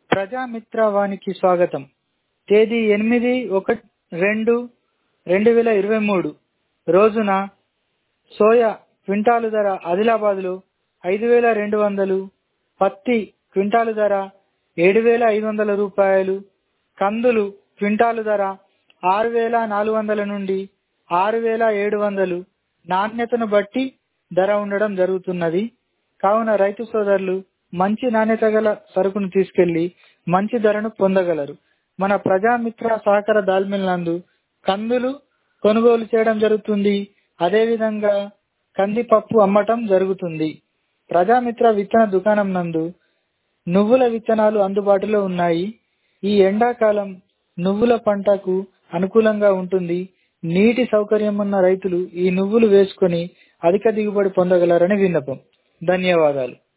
ప్రజామిత్ర వానికి స్వాగతం తేదీ ఎనిమిది ఒక రెండు రెండు వేల ఇరవై మూడు రోజున సోయా క్వింటాలు ధర ఆదిలాబాద్లో ఐదు వేల రెండు వందలు పత్తి క్వింటాలు ధర ఏడు వేల ఐదు వందల రూపాయలు కందులు క్వింటాలు ధర ఆరు వేల నాలుగు వందల నుండి ఆరు వేల ఏడు వందలు నాణ్యతను బట్టి ధర ఉండడం జరుగుతున్నది కావున రైతు సోదరులు మంచి నాణ్యత గల సరుకును తీసుకెళ్లి మంచి ధరను పొందగలరు మన ప్రజామిత్ర సహకార దాల్మిల్ నందు కందులు కొనుగోలు చేయడం జరుగుతుంది అదేవిధంగా కందిపప్పు అమ్మటం జరుగుతుంది ప్రజామిత్ర విత్తన దుకాణం నందు నువ్వుల విత్తనాలు అందుబాటులో ఉన్నాయి ఈ ఎండాకాలం నువ్వుల పంటకు అనుకూలంగా ఉంటుంది నీటి సౌకర్యం ఉన్న రైతులు ఈ నువ్వులు వేసుకొని అధిక దిగుబడి పొందగలరని విన్నపం ధన్యవాదాలు